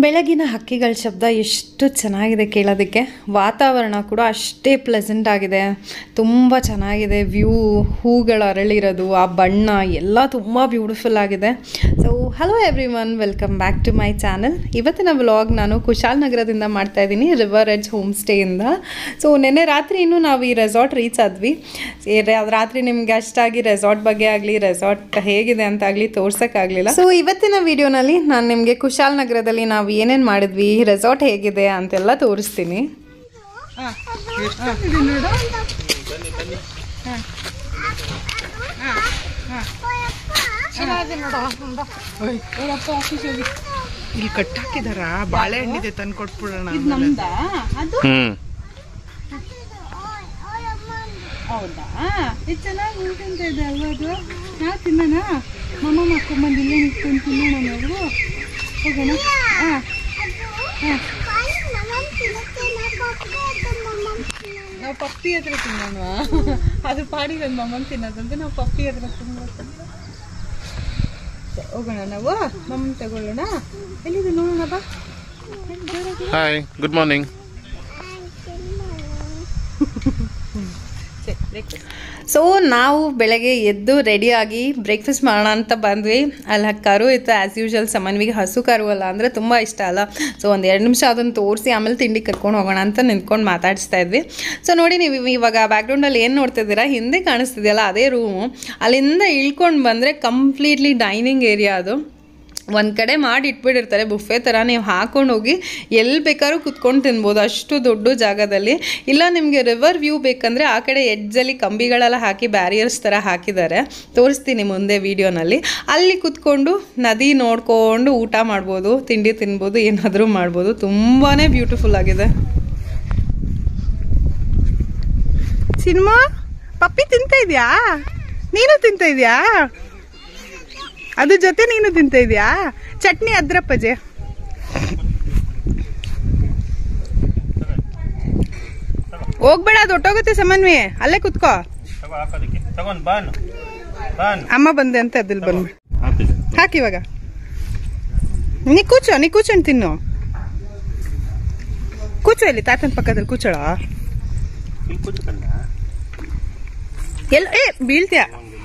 ಬೆಳಗಿನ ಹಕ್ಕಿಗಳ ಶಬ್ದ ಎಷ್ಟು ಚೆನ್ನಾಗಿದೆ ಕೇಳೋದಕ್ಕೆ ವಾತಾವರಣ ಕೂಡ ಅಷ್ಟೇ ಪ್ಲೆಸೆಂಟ್ ಆಗಿದೆ ತುಂಬ ಚೆನ್ನಾಗಿದೆ ವ್ಯೂ ಹೂಗಳು ಅರಳಿರೋದು ಆ ಬಣ್ಣ ಎಲ್ಲ ತುಂಬ ಬ್ಯೂಟಿಫುಲ್ ಆಗಿದೆ so hello everyone welcome back to my channel ಇವತ್ತಿನ ವ್ಲಾಗ್ ನಾನು ಕುಶಾಲನಗರದಿಂದ ಮಾಡ್ತಾ ಇದ್ದೀನಿ ರಿವರ್ ಎಡ್ಜ್ ಹೋಮ್ ಸ್ಟೇಯಿಂದ ಸೊ ನಿನ್ನೆ ರಾತ್ರಿ ಇನ್ನೂ ನಾವು ಈ ರೆಸಾರ್ಟ್ ರೀಚ್ ಆದ್ವಿ ಈ ರ- ರಾತ್ರಿ ನಿಮ್ಗೆ ಅಷ್ಟಾಗಿ ರೆಸಾರ್ಟ್ ಬಗ್ಗೆ ಆಗಲಿ ರೆಸಾರ್ಟ್ ಹೇಗಿದೆ ಅಂತ ಆಗಲಿ ತೋರ್ಸೋಕ್ಕಾಗಲಿಲ್ಲ ಸೊ ಇವತ್ತಿನ ವಿಡಿಯೋನಲ್ಲಿ ನಾನು ನಿಮಗೆ ಕುಶಾಲನಗರದಲ್ಲಿ ನಾವು ಏನೇನು ಮಾಡಿದ್ವಿ ರೆಸಾರ್ಟ್ ಹೇಗಿದೆ ಅಂತೆಲ್ಲ ತೋರಿಸ್ತೀನಿ ಇಲ್ಲಿ ಕಟ್ಟಾಕಿದಾರ ಬಾಳೆಹಣ್ಣಿದೆ ತಂದು ಕೊಟ್ಬಿಡೋಣ ಹ್ಮ್ ಹೌದಾ ಇದು ಚೆನ್ನಾಗಿ ಉಳ್ಕೊಂತ ಇದೆ ಅಲ್ವಾ ಅದು ನಾ ತಿನ್ನೋಣ ಮಮ್ಮ ಮಾಡ್ಕೊಂಬಂದು ಇಲ್ಲೇ ನಿಂತ್ಕೊಂಡು ತಿನ್ನೋಣ ನಾವು ಹೋಗೋಣ ಹಾಂ ನಾವು ಪಪ್ಪಿ ಹತ್ರ ತಿನ್ನೋಣ ಅದು ಪಾಡಿಗೆ ಒಂದು ಮಮ್ಮನ್ ತಿನ್ನೋದಂತೆ ನಾವು ಪಪ್ಪಿ ಹತ್ರ ತಿನ್ನೋದು ಹೋಗೋಣ ನಾವು ಮಮ್ಮನ್ ತಗೊಳ್ಳೋಣ ಎಲ್ಲಿದೆ ನೋಡೋಣ ಬಾ ಹಾಯ್ ಗುಡ್ ಮಾರ್ನಿಂಗ್ ಸೊ ನಾವು ಬೆಳಗ್ಗೆ ಎದ್ದು ರೆಡಿಯಾಗಿ ಬ್ರೇಕ್ಫಾಸ್ಟ್ ಮಾಡೋಣ ಅಂತ ಬಂದ್ವಿ ಅಲ್ಲಿ ಕರು ಇತ್ತು ಆ್ಯಸ್ ಯೂಶಲ್ ಸಮನ್ವಿಗೆ ಹಸು ಕರು ಅಲ್ಲ ಅಂದರೆ ತುಂಬ ಇಷ್ಟ ಅಲ್ಲ ಸೊ ಒಂದು ಎರಡು ನಿಮಿಷ ಅದನ್ನು ತೋರಿಸಿ ಆಮೇಲೆ ತಿಂಡಿ ಕರ್ಕೊಂಡು ಹೋಗೋಣ ಅಂತ ನಿಂತ್ಕೊಂಡು ಮಾತಾಡಿಸ್ತಾ ಇದ್ವಿ ಸೊ ನೋಡಿ ನೀವು ಇವಾಗ ಬ್ಯಾಕ್ಗ್ರೌಂಡಲ್ಲಿ ಏನು ನೋಡ್ತಿದ್ದೀರಾ ಹಿಂದೆ ಕಾಣಿಸ್ತಿದೆಯಲ್ಲ ಅದೇ ರೂಮು ಅಲ್ಲಿಂದ ಇಳ್ಕೊಂಡು ಬಂದರೆ ಕಂಪ್ಲೀಟ್ಲಿ ಡೈನಿಂಗ್ ಏರಿಯಾ ಅದು ಒಂದು ಕಡೆ ಮಾಡಿ ಇಟ್ಬಿಟ್ಟಿರ್ತಾರೆ ಬುಫೆ ಥರ ನೀವು ಹಾಕೊಂಡು ಹೋಗಿ ಎಲ್ಲಿ ಬೇಕಾದ್ರೂ ಕುತ್ಕೊಂಡು ತಿನ್ಬೋದು ಅಷ್ಟು ದೊಡ್ಡ ಜಾಗದಲ್ಲಿ ಇಲ್ಲ ನಿಮಗೆ ರಿವರ್ ವ್ಯೂ ಬೇಕಂದರೆ ಆ ಕಡೆ ಎಡ್ಜಲ್ಲಿ ಕಂಬಿಗಳೆಲ್ಲ ಹಾಕಿ ಬ್ಯಾರಿಯರ್ಸ್ ಥರ ಹಾಕಿದ್ದಾರೆ ತೋರಿಸ್ತೀನಿ ಮುಂದೆ ವೀಡಿಯೋನಲ್ಲಿ ಅಲ್ಲಿ ಕುತ್ಕೊಂಡು ನದಿ ನೋಡ್ಕೊಂಡು ಊಟ ಮಾಡ್ಬೋದು ತಿಂಡಿ ತಿನ್ಬೋದು ಏನಾದರೂ ಮಾಡ್ಬೋದು ತುಂಬಾ ಬ್ಯೂಟಿಫುಲ್ ಆಗಿದೆ ಸಿನಿಮಾ ಪಪ್ಪಿ ತಿಂತ ಇದ್ಯಾ ನೀನು ತಿಂತ ಇದ್ಯಾ ಅದ್ರ ಜೊತೆ ನೀನು ತಿಂತ ಇದ್ಯಾ ಚಟ್ನಿ ಅದ್ರಪ್ಪಜೆ ಹೋಗ್ಬೇಡ ಅದು ಒಟ್ಟೋಗುತ್ತೆ ಸಮನ್ವಿ ಅಲ್ಲೇ ಕುತ್ಕೋ ತಗೊಂಡ್ ಬಾನ್ ಬಾನ್ ಅಮ್ಮ ಬಂದೆ ಅಂತ ಅದ್ರಲ್ಲಿ ಬಂದ್ಬಿಡು ಹಾಕಿ ಇವಾಗ ನೀ ಕೂಚೋ ನೀ ಕೂಚೊಂಡು ತಿನ್ನು ಕೂಚೋ ಇಲ್ಲಿ ತಾತನ ಪಕ್ಕದಲ್ಲಿ ಕೂಚೋಳ ಇಲ್ಲಿ ಕೂತ್ಕೊಂಡ ಎಲ್ಲ ಏ ಬೀಳ್ತೀಯ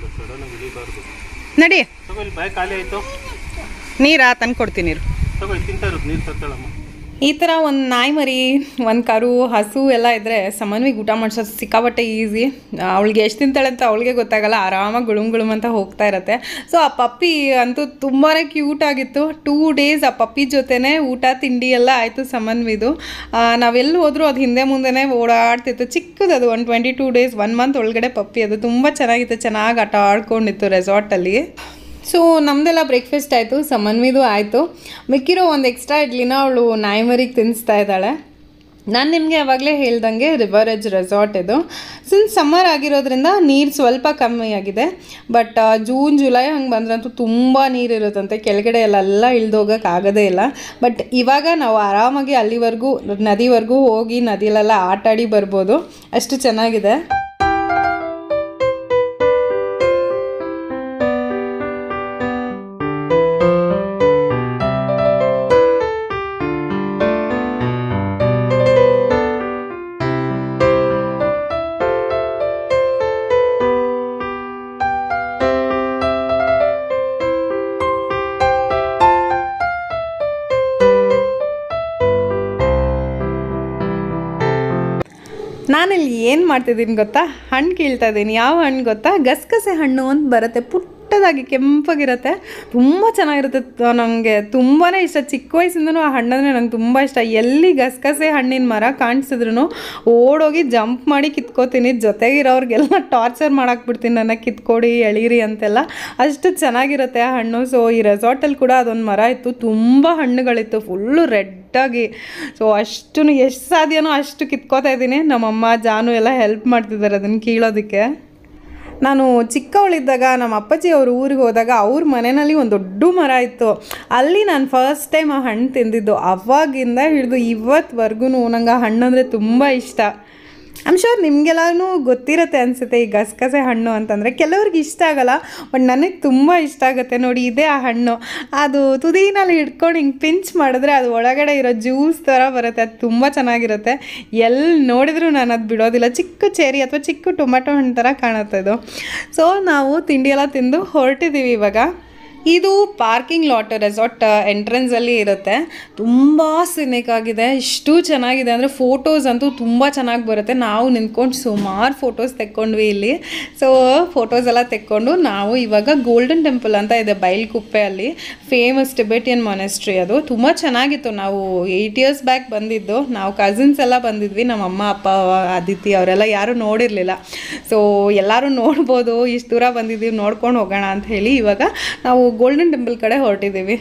ನಡಿ ತಗೋ ಇಲ್ಲಿ ಬಾಯ್ ಖಾಲಿ ಆಯ್ತು ನೀರಾ ತಂದು ಕೊಡ್ತೀನಿ ನೀರು ತಗೋ ಇಲ್ಲಿ ತಿಂತಾ ಇರೋದು ನೀರು ತತ್ತಳಮ್ಮ ಈ ಥರ ಒಂದು ನಾಯಿ ಮರಿ ಒಂದು ಕರು ಹಸು ಎಲ್ಲ ಇದ್ದರೆ ಸಮನ್ವಿಗೆ ಊಟ ಮಾಡಿಸೋದು ಸಿಕ್ಕಾಪಟ್ಟೆ ಈಸಿ ಅವಳಿಗೆ ಎಷ್ಟು ತಿಂತಾಳೆ ಅಂತ ಅವಳಿಗೆ ಗೊತ್ತಾಗಲ್ಲ ಆರಾಮಾಗಿ ಗುಳುಮ್ ಗುಳುಮ್ ಅಂತ ಹೋಗ್ತಾ ಇರತ್ತೆ ಸೊ ಆ ಪಪ್ಪಿ ಅಂತೂ ತುಂಬಾ ಕ್ಯೂಟ್ ಆಗಿತ್ತು ಟೂ ಡೇಸ್ ಆ ಪಪ್ಪಿ ಜೊತೆನೇ ಊಟ ತಿಂಡಿ ಎಲ್ಲ ಆಯಿತು ಸಮನ್ವಿದು ನಾವೆಲ್ಲಿ ಹೋದರೂ ಅದು ಹಿಂದೆ ಮುಂದೆನೇ ಓಡಾಡ್ತಿತ್ತು ಚಿಕ್ಕದದು ಒಂದು twenty two days one month ಒಳಗಡೆ ಪಪ್ಪಿ ಅದು ತುಂಬ ಚೆನ್ನಾಗಿತ್ತು ಚೆನ್ನಾಗಿ ಆಟ ಆಡ್ಕೊಂಡಿತ್ತು ರೆಸಾರ್ಟಲ್ಲಿ ಸೊ ನಮ್ಮದೆಲ್ಲ ಬ್ರೇಕ್ಫಾಸ್ಟ್ ಆಯಿತು ಸಮನ್ವಿದು ಆಯಿತು ಮಿಕ್ಕಿರೋ ಒಂದು ಎಕ್ಸ್ಟ್ರಾ ಇಡ್ಲಿನ ಅವಳು ನಾಯಿಮರಿಗೆ ತಿನ್ನಿಸ್ತಾ ಇದ್ದಾಳೆ ನಾನು ನಿಮಗೆ ಯಾವಾಗಲೇ ಹೇಳ್ದಂಗೆ ರಿವರ್ ಎಜ್ ರೆಸಾರ್ಟ್ ಇದು ಸಿನ್ಸ್ ಸಮ್ಮರ್ ಆಗಿರೋದ್ರಿಂದ ನೀರು ಸ್ವಲ್ಪ ಕಮ್ಮಿ ಆಗಿದೆ ಬಟ್ ಜೂನ್ ಜುಲೈ ಹಂಗೆ ಬಂದ್ರಂತೂ ತುಂಬ ನೀರು ಇರುತ್ತಂತೆ ಕೆಳಗಡೆ ಎಲ್ಲ ಇಳ್ದೋಗಕ್ಕೆ ಆಗೋದೇ ಇಲ್ಲ ಬಟ್ ಇವಾಗ ನಾವು ಆರಾಮಾಗಿ ಅಲ್ಲಿವರೆಗೂ ನದಿವರೆಗೂ ಹೋಗಿ ನದಿಯಲ್ಲೆಲ್ಲ ಆಟಾಡಿ ಬರ್ಬೋದು ಅಷ್ಟು ಚೆನ್ನಾಗಿದೆ ನಾನಿಲ್ಲಿ ಏನು ಮಾಡ್ತಿದ್ದೀನಿ ಗೊತ್ತಾ ಹಣ್ಣು ಕೀಳ್ತಾ ಇದ್ದೀನಿ ಯಾವ ಹಣ್ಣು ಗೊತ್ತಾ ಗಸಗಸೆ ಹಣ್ಣು ಅಂತ ಬರುತ್ತೆ ಪುಟ್ಟದಾಗಿ ಕೆಂಪಗಿರುತ್ತೆ ತುಂಬ ಚೆನ್ನಾಗಿರುತ್ತೆ ನನಗೆ ತುಂಬಾ ಇಷ್ಟ ಚಿಕ್ಕ ವಯಸ್ಸಿಂದನೂ ಆ ಹಣ್ಣಂದರೆ ನಂಗೆ ತುಂಬ ಇಷ್ಟ ಎಲ್ಲಿ ಗಸಗಸೆ ಹಣ್ಣಿನ ಮರ ಕಾಣಿಸಿದ್ರು ಓಡೋಗಿ ಜಂಪ್ ಮಾಡಿ ಕಿತ್ಕೋತೀನಿ ಜೊತೆಗಿರೋರಿಗೆಲ್ಲ ಟಾರ್ಚರ್ ಮಾಡಾಕ್ಬಿಡ್ತೀನಿ ನನ್ನ ಕಿತ್ಕೊಡಿ ಎಳೀರಿ ಅಂತೆಲ್ಲ ಅಷ್ಟು ಚೆನ್ನಾಗಿರುತ್ತೆ ಆ ಹಣ್ಣು ಸೊ ಈ ರೆಸಾರ್ಟಲ್ಲಿ ಕೂಡ ಅದೊಂದು ಮರ ಇತ್ತು ತುಂಬ ಹಣ್ಣುಗಳಿತ್ತು ಫುಲ್ಲು ರೆಡ್ಡಾಗಿ ಸೊ ಅಷ್ಟು ಎಷ್ಟು ಸಾಧ್ಯನೋ ಅಷ್ಟು ಕಿತ್ಕೋತಾ ಇದ್ದೀನಿ ನಮ್ಮಮ್ಮ ಜಾನು ಎಲ್ಲ ಹೆಲ್ಪ್ ಮಾಡ್ತಿದ್ದಾರೆ ಅದನ್ನು ಕೀಳೋದಕ್ಕೆ ನಾನು ಚಿಕ್ಕವಳಿದ್ದಾಗ ನಮ್ಮ ಅಪ್ಪಾಜಿ ಅವ್ರ ಊರಿಗೆ ಹೋದಾಗ ಅವ್ರ ಮನೆಯಲ್ಲಿ ಒಂದು ದೊಡ್ಡ ಮರ ಇತ್ತು ಅಲ್ಲಿ ನಾನು ಫಸ್ಟ್ ಟೈಮ್ ಆ ಹಣ್ಣು ತಿಂದಿದ್ದು ಅವಾಗಿಂದ ಹಿಡಿದು ಇವತ್ತುವರೆಗೂ ನಂಗೆ ಆ ಹಣ್ಣು ಅಂದರೆ ತುಂಬ ಇಷ್ಟ ಐಮ್ ಶೋರ್ ನಿಮಗೆಲ್ಲನೂ ಗೊತ್ತಿರುತ್ತೆ ಅನಿಸುತ್ತೆ ಈ ಗಸಗಸೆ ಹಣ್ಣು ಅಂತಂದರೆ ಕೆಲವ್ರಿಗೆ ಇಷ್ಟ ಆಗಲ್ಲ ಬಟ್ ನನಗೆ ತುಂಬ ಇಷ್ಟ ಆಗುತ್ತೆ ನೋಡಿ ಇದೇ ಆ ಹಣ್ಣು ಅದು ತುದಿನಲ್ಲಿ ಹಿಡ್ಕೊಂಡು ಹಿಂಗೆ ಪಿಂಚ್ ಮಾಡಿದ್ರೆ ಅದು ಒಳಗಡೆ ಇರೋ ಜ್ಯೂಸ್ ಥರ ಬರುತ್ತೆ ಅದು ತುಂಬ ಚೆನ್ನಾಗಿರುತ್ತೆ ಎಲ್ಲಿ ನೋಡಿದರೂ ನಾನು ಅದು ಬಿಡೋದಿಲ್ಲ ಚಿಕ್ಕ ಚೇರಿ ಅಥವಾ ಚಿಕ್ಕ ಟೊಮೆಟೊ ಹಣ್ಣು ಥರ ಕಾಣುತ್ತೆ ಇದು ಸೊ ನಾವು ತಿಂಡಿ ಎಲ್ಲ ತಿಂದು ಹೊರಟಿದ್ದೀವಿ ಇವಾಗ ಇದು ಪಾರ್ಕಿಂಗ್ ಲಾಟ್ ರೆಸಾರ್ಟ್ ಎಂಟ್ರೆನ್ಸಲ್ಲಿ ಇರುತ್ತೆ ತುಂಬ ಸಿನಿಕ್ ಆಗಿದೆ ಇಷ್ಟು ಚೆನ್ನಾಗಿದೆ ಅಂದರೆ ಫೋಟೋಸ್ ಅಂತೂ ತುಂಬ ಚೆನ್ನಾಗಿ ಬರುತ್ತೆ ನಾವು ನಿಂತ್ಕೊಂಡು ಸುಮಾರು ಫೋಟೋಸ್ ತೆಕ್ಕೊಂಡ್ವಿ ಇಲ್ಲಿ ಸೊ ಫೋಟೋಸ್ ಎಲ್ಲ ತೆಕ್ಕೊಂಡು ನಾವು ಇವಾಗ ಗೋಲ್ಡನ್ ಟೆಂಪಲ್ ಅಂತ ಇದೆ ಬೈಲ್ಕುಪ್ಪೆಯಲ್ಲಿ ಫೇಮಸ್ ಟಿಬೆಟಿಯನ್ ಮೊನೆಸ್ಟ್ರಿ ಅದು ತುಂಬ ಚೆನ್ನಾಗಿತ್ತು ನಾವು ಏಯ್ಟ್ ಇಯರ್ಸ್ ಬ್ಯಾಕ್ ಬಂದಿದ್ದು ನಾವು ಕಸಿನ್ಸ್ ಎಲ್ಲ ಬಂದಿದ್ವಿ ನಮ್ಮ ಅಮ್ಮ ಅಪ್ಪ ಅದಿತಿ ಅವರೆಲ್ಲ ಯಾರೂ ನೋಡಿರಲಿಲ್ಲ ಸೊ ಎಲ್ಲರೂ ನೋಡ್ಬೋದು ಇಷ್ಟು ದೂರ ಬಂದಿದ್ದೀವಿ ನೋಡ್ಕೊಂಡು ಹೋಗೋಣ ಅಂತ ಹೇಳಿ ಇವಾಗ ನಾವು ಗೋಲ್ಡನ್ ಟೆಂಪಲ್ ಕಡೆ ಹೊರಟಿದ್ದೀವಿ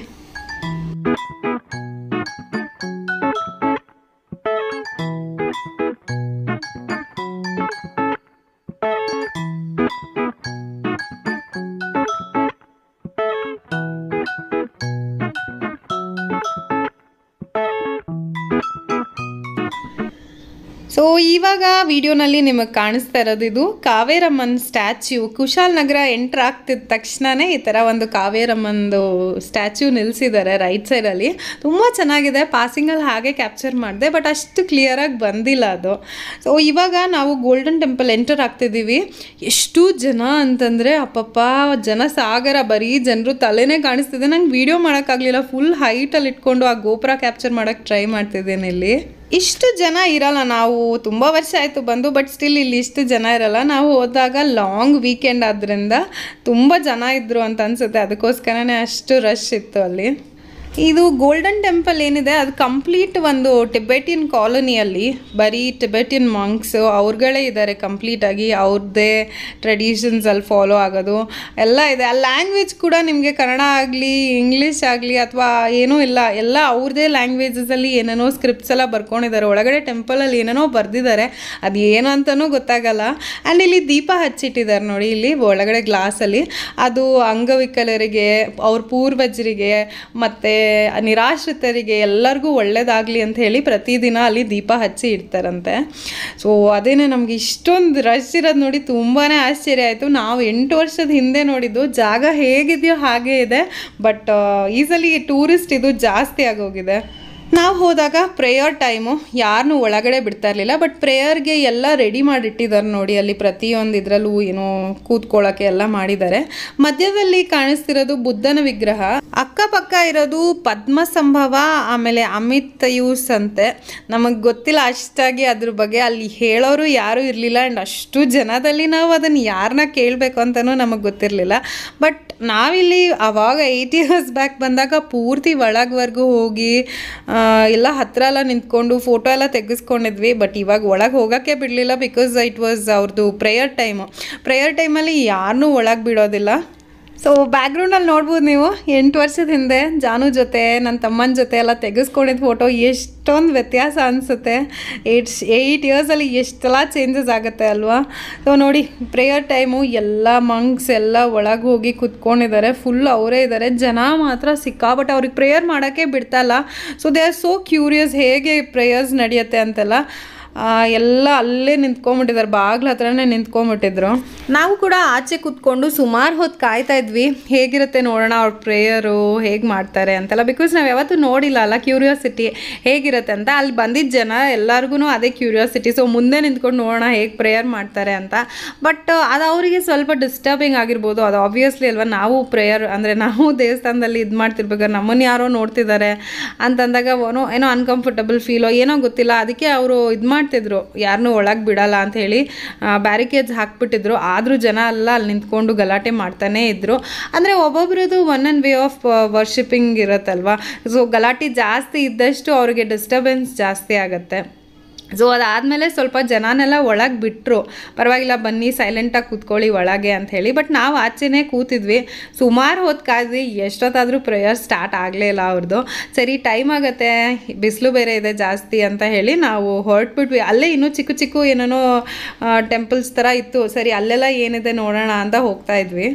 ಸೊ ಇವಾಗ ವಿಡಿಯೋನಲ್ಲಿ ನಿಮಗೆ ಕಾಣಿಸ್ತಾ ಇರೋದು ಇದು ಕಾವೇರಮ್ಮನ್ ಸ್ಟ್ಯಾಚ್ಯೂ ಕುಶಾಲ್ ನಗರ ಎಂಟ್ರ್ ಆಗ್ತಿದ್ದ ತಕ್ಷಣನೇ ಈ ಥರ ಒಂದು ಕಾವೇರಮ್ಮಂದು ಸ್ಟ್ಯಾಚ್ಯೂ ನಿಲ್ಲಿಸಿದ್ದಾರೆ ರೈಟ್ ಸೈಡಲ್ಲಿ ತುಂಬ ಚೆನ್ನಾಗಿದೆ ಪಾಸಿಂಗಲ್ಲಿ ಹಾಗೆ ಕ್ಯಾಪ್ಚರ್ ಮಾಡಿದೆ ಬಟ್ ಅಷ್ಟು ಕ್ಲಿಯರಾಗಿ ಬಂದಿಲ್ಲ ಅದು ಸೊ ಇವಾಗ ನಾವು ಗೋಲ್ಡನ್ ಟೆಂಪಲ್ ಎಂಟರ್ ಆಗ್ತಿದ್ದೀವಿ ಎಷ್ಟು ಜನ ಅಂತಂದರೆ ಅಪ್ಪಪ್ಪ ಜನ ಸಾಗರ ಬರೀ ಜನರು ತಲೆನೇ ಕಾಣಿಸ್ತಿದೆ ನಂಗೆ ವಿಡಿಯೋ ಮಾಡೋಕ್ಕಾಗಲಿಲ್ಲ ಫುಲ್ ಹೈಟಲ್ಲಿ ಇಟ್ಕೊಂಡು ಆ ಗೋಪುರ ಕ್ಯಾಪ್ಚರ್ ಮಾಡೋಕ್ಕೆ ಟ್ರೈ ಮಾಡ್ತಿದ್ದೇನೆ ಇಲ್ಲಿ ಇಷ್ಟು ಜನ ಇರಲ್ಲ ನಾವು ತುಂಬ ವರ್ಷ ಆಯಿತು ಬಂದು ಬಟ್ ಸ್ಟಿಲ್ ಇಲ್ಲಿ ಇಷ್ಟು ಜನ ಇರಲ್ಲ ನಾವು ಹೋದಾಗ ಲಾಂಗ್ ವೀಕೆಂಡ್ ಆದ್ದರಿಂದ ತುಂಬ ಜನ ಇದ್ದರು ಅಂತ ಅನಿಸುತ್ತೆ ಅದಕ್ಕೋಸ್ಕರನೇ ಅಷ್ಟು ರಶ್ ಇತ್ತು ಅಲ್ಲಿ ಇದು ಗೋಲ್ಡನ್ ಟೆಂಪಲ್ ಏನಿದೆ ಅದು ಕಂಪ್ಲೀಟ್ ಒಂದು ಟಿಬೆಟಿಯನ್ ಕಾಲೋನಿಯಲ್ಲಿ ಬರೀ ಟಿಬೆಟಿಯನ್ ಮಾಂಕ್ಸು ಅವ್ರುಗಳೇ ಇದ್ದಾರೆ ಕಂಪ್ಲೀಟಾಗಿ ಅವ್ರದ್ದೇ ಟ್ರೆಡಿಷನ್ಸಲ್ಲಿ ಫಾಲೋ ಆಗೋದು ಎಲ್ಲ ಇದೆ ಆ ಲ್ಯಾಂಗ್ವೇಜ್ ಕೂಡ ನಿಮಗೆ ಕನ್ನಡ ಆಗಲಿ ಇಂಗ್ಲೀಷ್ ಆಗಲಿ ಅಥವಾ ಏನೂ ಇಲ್ಲ ಎಲ್ಲ ಅವ್ರದ್ದೇ ಲ್ಯಾಂಗ್ವೇಜಸಲ್ಲಿ ಏನೇನೋ ಸ್ಕ್ರಿಪ್ಟ್ಸ್ ಎಲ್ಲ ಬರ್ಕೊಂಡಿದ್ದಾರೆ ಒಳಗಡೆ ಟೆಂಪಲಲ್ಲಿ ಏನೇನೋ ಬರೆದಿದ್ದಾರೆ ಅದು ಏನು ಅಂತಲೂ ಗೊತ್ತಾಗಲ್ಲ ಆ್ಯಂಡ್ ಇಲ್ಲಿ ದೀಪ ಹಚ್ಚಿಟ್ಟಿದ್ದಾರೆ ನೋಡಿ ಇಲ್ಲಿ ಒಳಗಡೆ ಗ್ಲಾಸಲ್ಲಿ ಅದು ಅಂಗವಿಕಲರಿಗೆ ಅವ್ರ ಪೂರ್ವಜರಿಗೆ ಮತ್ತು ನಿರಾಶ್ರಿತರಿಗೆ ಎಲ್ಲರಿಗೂ ಒಳ್ಳೇದಾಗಲಿ ಅಂತ ಹೇಳಿ ಪ್ರತಿದಿನ ಅಲ್ಲಿ ದೀಪ ಹಚ್ಚಿ ಇಡ್ತಾರಂತೆ ಸೊ ಅದೇನೇ ನಮ್ಗೆ ಇಷ್ಟೊಂದು ರಶ್ ಇರೋದು ನೋಡಿ ತುಂಬಾ ಆಶ್ಚರ್ಯ ಆಯಿತು ನಾವು ಎಂಟು ವರ್ಷದ ಹಿಂದೆ ನೋಡಿದ್ದು ಜಾಗ ಹೇಗಿದೆಯೋ ಹಾಗೇ ಇದೆ ಬಟ್ ಈ ಸಲ ಟೂರಿಸ್ಟ್ ಇದು ಜಾಸ್ತಿ ಆಗೋಗಿದೆ ನಾವು ಹೋದಾಗ ಪ್ರೇಯರ್ ಟೈಮು ಯಾರನ್ನೂ ಒಳಗಡೆ ಬಿಡ್ತಾ ಇರಲಿಲ್ಲ ಬಟ್ ಪ್ರೇಯರ್ಗೆ ಎಲ್ಲ ರೆಡಿ ಮಾಡಿಟ್ಟಿದ್ದಾರೆ ನೋಡಿ ಅಲ್ಲಿ ಪ್ರತಿಯೊಂದು ಇದರಲ್ಲೂ ಏನೋ ಕೂತ್ಕೊಳ್ಳೋಕ್ಕೆ ಎಲ್ಲ ಮಾಡಿದ್ದಾರೆ ಮಧ್ಯದಲ್ಲಿ ಕಾಣಿಸ್ತಿರೋದು ಬುದ್ಧನ ವಿಗ್ರಹ ಅಕ್ಕಪಕ್ಕ ಇರೋದು ಪದ್ಮಸಂಭವ ಆಮೇಲೆ ಅಮಿತ್ ಯೂಸ್ ಅಂತೆ ನಮಗೆ ಗೊತ್ತಿಲ್ಲ ಅಷ್ಟಾಗಿ ಅದ್ರ ಬಗ್ಗೆ ಅಲ್ಲಿ ಹೇಳೋರು ಯಾರೂ ಇರಲಿಲ್ಲ ಆ್ಯಂಡ್ ಅಷ್ಟು ಜನದಲ್ಲಿ ನಾವು ಅದನ್ನು ಯಾರನ್ನ ಕೇಳಬೇಕು ಅಂತಲೂ ನಮಗೆ ಗೊತ್ತಿರಲಿಲ್ಲ ಬಟ್ ನಾವಿಲ್ಲಿ ಆವಾಗ ಏಯ್ಟ್ ಇಯರ್ಸ್ ಬ್ಯಾಕ್ ಬಂದಾಗ ಪೂರ್ತಿ ಒಳಗ್ವರೆಗೂ ಹೋಗಿ ಆ, ಎಲ್ಲ ಹತ್ರ ಎಲ್ಲ ನಿಂತ್ಕೊಂಡು ಫೋಟೋ ಎಲ್ಲ ತೆಗೆಸ್ಕೊಂಡಿದ್ವಿ ಬಟ್ ಇವಾಗ ಒಳಗೆ ಹೋಗೋಕ್ಕೆ ಬಿಡಲಿಲ್ಲ ಬಿಕಾಸ್ ಇಟ್ ವಾಸ್ ಅವ್ರದ್ದು ಪ್ರೇಯರ್ ಟೈಮು ಪ್ರೇಯರ್ ಟೈಮಲ್ಲಿ ಯಾರನ್ನೂ ಒಳಗೆ ಬಿಡೋದಿಲ್ಲ ಸೊ ಬ್ಯಾಕ್ಗ್ರೌಂಡಲ್ಲಿ ನೋಡ್ಬೋದು ನೀವು ಎಂಟು ವರ್ಷದ ಹಿಂದೆ ಜಾನು ಜೊತೆ ನನ್ನ ತಮ್ಮನ ಜೊತೆ ಎಲ್ಲ ತೆಗೆಸ್ಕೊಂಡಿದ್ದ ಫೋಟೋ ಎಷ್ಟೊಂದು ವ್ಯತ್ಯಾಸ ಅನಿಸುತ್ತೆ ಏಟ್ ಏಯ್ಟ್ ಇಯರ್ಸಲ್ಲಿ ಎಷ್ಟೆಲ್ಲ ಚೇಂಜಸ್ ಆಗುತ್ತೆ ಅಲ್ವಾ ಸೊ ನೋಡಿ ಪ್ರೇಯರ್ ಟೈಮು ಎಲ್ಲ ಮಂಕ್ಸ್ ಎಲ್ಲ ಒಳಗೆ ಹೋಗಿ ಕುತ್ಕೊಂಡಿದ್ದಾರೆ ಫುಲ್ ಅವರೇ ಇದ್ದಾರೆ ಜನ ಮಾತ್ರ ಸಿಕ್ಕಾಬಟ್ಟೆ ಅವ್ರಿಗೆ ಪ್ರೇಯರ್ ಮಾಡೋಕ್ಕೆ ಬಿಡ್ತಾ ಇಲ್ಲ so they are so curious ಹೇಗೆ ಪ್ರೇಯರ್ಸ್ ನಡೆಯುತ್ತೆ ಅಂತೆಲ್ಲ ಆ, ಎಲ್ಲ ಅಲ್ಲೇ ನಿಂತ್ಕೊಂಡ್ಬಿಟ್ಟಿದ್ದಾರೆ ಬಾಗ್ಲ ಹತ್ರನೇ ನಿಂತ್ಕೊಂಡ್ಬಿಟ್ಟಿದ್ರು ನಾವು ಕೂಡ ಆಚೆ ಕೂತ್ಕೊಂಡು ಸುಮಾರು ಹೊತ್ತು ಕಾಯ್ತಾ ಇದ್ವಿ ಹೇಗಿರುತ್ತೆ ನೋಡೋಣ ಅವ್ರ ಪ್ರೇಯರು ಹೇಗೆ ಮಾಡ್ತಾರೆ ಅಂತೆಲ್ಲ ಬಿಕಾಸ್ ನಾವು ಯಾವತ್ತೂ ನೋಡಿಲ್ಲ ಅಲ್ಲ ಕ್ಯೂರಿಯಾಸಿಟಿ ಹೇಗಿರುತ್ತೆ ಅಂತ ಅಲ್ಲಿ ಬಂದಿದ್ದ ಜನ ಎಲ್ಲರಿಗೂ ಅದೇ ಕ್ಯೂರಿಯಾಸಿಟಿ ಸೊ ಮುಂದೆ ನಿಂತ್ಕೊಂಡು ನೋಡೋಣ ಹೇಗೆ ಪ್ರೇಯರ್ ಮಾಡ್ತಾರೆ ಅಂತ ಬಟ್ ಅದು ಅವರಿಗೆ ಸ್ವಲ್ಪ ಡಿಸ್ಟರ್ಬಿಂಗ್ ಆಗಿರ್ಬೋದು ಅದು ಆಬ್ವಿಯಸ್ಲಿ ಅಲ್ವಾ ನಾವು ಪ್ರೇಯರ್ ಅಂದರೆ ನಾವು ದೇವಸ್ಥಾನದಲ್ಲಿ ಇದು ಮಾಡ್ತಿರ್ಬೇಕಾದ್ರೆ ನಮ್ಮನ್ನು ಯಾರೋ ನೋಡ್ತಿದ್ದಾರೆ ಅಂತಂದಾಗ ಏನೋ ಏನೋ ಅನ್ಕಂಫರ್ಟಬಲ್ ಫೀಲೋ ಏನೋ ಗೊತ್ತಿಲ್ಲ ಅದಕ್ಕೆ ಅವರು ಇದು ಮಾಡ್ತಿದ್ರು ಯಾರನ್ನೂ ಒಳಗೆ ಬಿಡಲ್ಲ ಅಂತ ಹೇಳಿ ಬ್ಯಾರಿಕೇಡ್ಸ್ ಹಾಕ್ಬಿಟ್ಟಿದ್ರು ಆದರೂ ಜನ ಎಲ್ಲ ಅಲ್ಲಿ ನಿಂತ್ಕೊಂಡು ಗಲಾಟೆ ಮಾಡ್ತಾನೇ ಇದ್ರು ಅಂದರೆ ಒಬ್ಬೊಬ್ರದ್ದು one and way of worshipping ಇರುತ್ತಲ್ವಾ ಸೊ ಗಲಾಟೆ ಜಾಸ್ತಿ ಇದ್ದಷ್ಟು ಅವ್ರಿಗೆ ಡಿಸ್ಟರ್ಬೆನ್ಸ್ ಜಾಸ್ತಿ ಆಗುತ್ತೆ ಸೊ ಅದಾದಮೇಲೆ ಸ್ವಲ್ಪ ಜನನೆಲ್ಲ ಒಳಗೆ ಬಿಟ್ಟರು ಪರವಾಗಿಲ್ಲ ಬನ್ನಿ ಸೈಲೆಂಟಾಗಿ ಕೂತ್ಕೊಳ್ಳಿ ಒಳಗೆ ಅಂತ ಹೇಳಿ ಬಟ್ ನಾವು ಆಚೆನೇ ಕೂತಿದ್ವಿ ಸುಮಾರು ಹೊತ್ತು ಕಾದ್ವಿ ಎಷ್ಟೊತ್ತಾದರೂ ಪ್ರೇಯರ್ ಸ್ಟಾರ್ಟ್ ಆಗಲೇ ಇಲ್ಲ ಅವ್ರದ್ದು ಸರಿ ಟೈಮ್ ಆಗುತ್ತೆ ಬಿಸಿಲು ಬೇರೆ ಇದೆ ಜಾಸ್ತಿ ಅಂತ ಹೇಳಿ ನಾವು ಹೊರಟ್ಬಿಟ್ವಿ ಅಲ್ಲೇ ಇನ್ನೂ ಚಿಕ್ಕ ಚಿಕ್ಕ ಏನೇನೋ ಟೆಂಪಲ್ಸ್ ಥರ ಇತ್ತು ಸರಿ ಅಲ್ಲೆಲ್ಲ ಏನಿದೆ ನೋಡೋಣ ಅಂತ ಹೋಗ್ತಾ ಇದ್ವಿ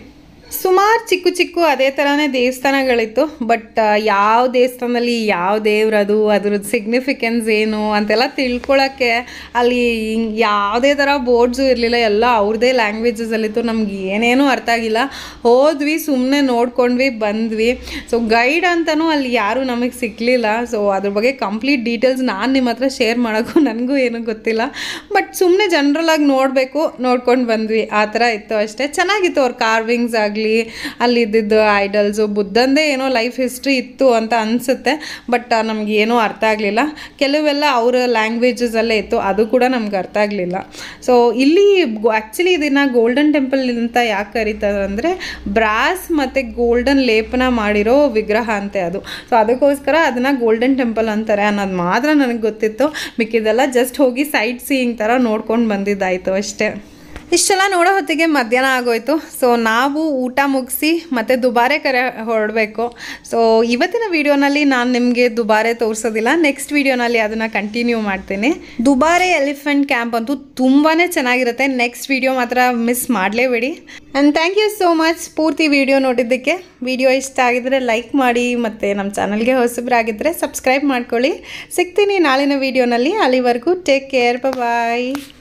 ಸುಮಾರು ಚಿಕ್ಕ ಚಿಕ್ಕ ಅದೇ ಥರನೇ ದೇವಸ್ಥಾನಗಳಿತ್ತು ಬಟ್ ಯಾವ ದೇವಸ್ಥಾನದಲ್ಲಿ ಯಾವ ದೇವ್ರದು ಅದ್ರದ್ದು ಸಿಗ್ನಿಫಿಕೆನ್ಸ್ ಏನು ಅಂತೆಲ್ಲ ತಿಳ್ಕೊಳಕ್ಕೆ ಅಲ್ಲಿ ಹಿಂಗ್ ಯಾವುದೇ ಥರ ಬೋರ್ಡ್ಸು ಇರಲಿಲ್ಲ ಎಲ್ಲ ಅವ್ರದ್ದೇ ಲ್ಯಾಂಗ್ವೇಜಸಲ್ಲಿತ್ತು ನಮ್ಗೆ ಏನೇನೂ ಅರ್ಥ ಆಗಿಲ್ಲ ಹೋದ್ವಿ ಸುಮ್ಮನೆ ನೋಡ್ಕೊಂಡ್ವಿ ಬಂದ್ವಿ ಸೊ ಗೈಡ್ ಅಂತಲೂ ಅಲ್ಲಿ ಯಾರೂ ನಮಗೆ ಸಿಕ್ಕಲಿಲ್ಲ ಸೊ ಅದ್ರ ಬಗ್ಗೆ ಕಂಪ್ಲೀಟ್ ಡೀಟೇಲ್ಸ್ ನಾನು ನಿಮ್ಮ ಹತ್ರ ಶೇರ್ ಮಾಡೋಕ್ಕೂ ನನಗೂ ಏನೂ ಗೊತ್ತಿಲ್ಲ ಬಟ್ ಸುಮ್ಮನೆ ಜನ್ರಲಾಗಿ ನೋಡಬೇಕು ನೋಡ್ಕೊಂಡು ಬಂದ್ವಿ ಆ ಥರ ಇತ್ತು ಅಷ್ಟೇ ಚೆನ್ನಾಗಿತ್ತು ಅವ್ರ ಕಾರ್ವಿಂಗ್ಸ್ ಆಗಲಿ ಅಲ್ಲಿ ಇದ್ದಿದ್ದು ಐಡಲ್ಸು ಬುದ್ಧಂದೇ ಏನೋ ಲೈಫ್ ಹಿಸ್ಟ್ರಿ ಇತ್ತು ಅಂತ ಅನಿಸುತ್ತೆ ಬಟ್ ನಮ್ಗೆ ಏನೂ ಅರ್ಥ ಆಗಲಿಲ್ಲ ಕೆಲವೆಲ್ಲ ಅವರ ಲ್ಯಾಂಗ್ವೇಜಸಲ್ಲೇ ಇತ್ತು ಅದು ಕೂಡ ನಮ್ಗೆ ಅರ್ಥ ಆಗಲಿಲ್ಲ ಸೊ ಇಲ್ಲಿ ಆ್ಯಕ್ಚುಲಿ ಇದನ್ನು ಗೋಲ್ಡನ್ ಟೆಂಪಲ್ ಅಂತ ಯಾಕೆ ಕರೀತಾರೆ ಅಂದರೆ ಬ್ರಾಸ್ ಮತ್ತು ಗೋಲ್ಡನ್ ಲೇಪನ ಮಾಡಿರೋ ವಿಗ್ರಹ ಅಂತೆ ಅದು ಸೊ ಅದಕ್ಕೋಸ್ಕರ ಅದನ್ನು ಗೋಲ್ಡನ್ ಟೆಂಪಲ್ ಅಂತಾರೆ ಅನ್ನೋದು ಮಾತ್ರ ನನಗೆ ಗೊತ್ತಿತ್ತು ಮಿಕ್ಕಿದೆಲ್ಲ ಜಸ್ಟ್ ಹೋಗಿ ಸೈಟ್ ಸೀಯಿಂಗ್ ಥರ ನೋಡ್ಕೊಂಡು ಬಂದಿದ್ದಾಯಿತು ಅಷ್ಟೇ ಇಷ್ಟೆಲ್ಲ ನೋಡೋ ಹೊತ್ತಿಗೆ ಮಧ್ಯಾಹ್ನ ಆಗೋಯ್ತು ಸೊ ನಾವು ಊಟ ಮುಗಿಸಿ ಮತ್ತೆ ದುಬಾರೆ ಕರೆ ಹೊರಡಬೇಕು ಸೊ ಇವತ್ತಿನ ವಿಡಿಯೋನಲ್ಲಿ ನಾನು ನಿಮಗೆ ದುಬಾರೆ ತೋರಿಸೋದಿಲ್ಲ ನೆಕ್ಸ್ಟ್ ವಿಡಿಯೋನಲ್ಲಿ ಅದನ್ನು ಕಂಟಿನ್ಯೂ ಮಾಡ್ತೀನಿ ದುಬಾರೆ ಎಲಿಫೆಂಟ್ ಕ್ಯಾಂಪ್ ಅಂತೂ ತುಂಬಾ ಚೆನ್ನಾಗಿರುತ್ತೆ ನೆಕ್ಸ್ಟ್ ವಿಡಿಯೋ ಮಾತ್ರ ಮಿಸ್ ಮಾಡಲೇಬೇಡಿ and thank you so much ಪೂರ್ತಿ ವಿಡಿಯೋ ನೋಡಿದ್ದಕ್ಕೆ ವಿಡಿಯೋ ಇಷ್ಟ ಆಗಿದ್ರೆ ಲೈಕ್ ಮಾಡಿ ಮತ್ತು ನಮ್ಮ ಚಾನಲ್ಗೆ ಹೊಸಬ್ರಾಗಿದ್ದರೆ ಸಬ್ಸ್ಕ್ರೈಬ್ ಮಾಡ್ಕೊಳ್ಳಿ ಸಿಗ್ತೀನಿ ನಾಳಿನ ವಿಡಿಯೋನಲ್ಲಿ ಅಲ್ಲಿವರೆಗೂ ಟೇಕ್ ಕೇರ್ ಬಾಯ್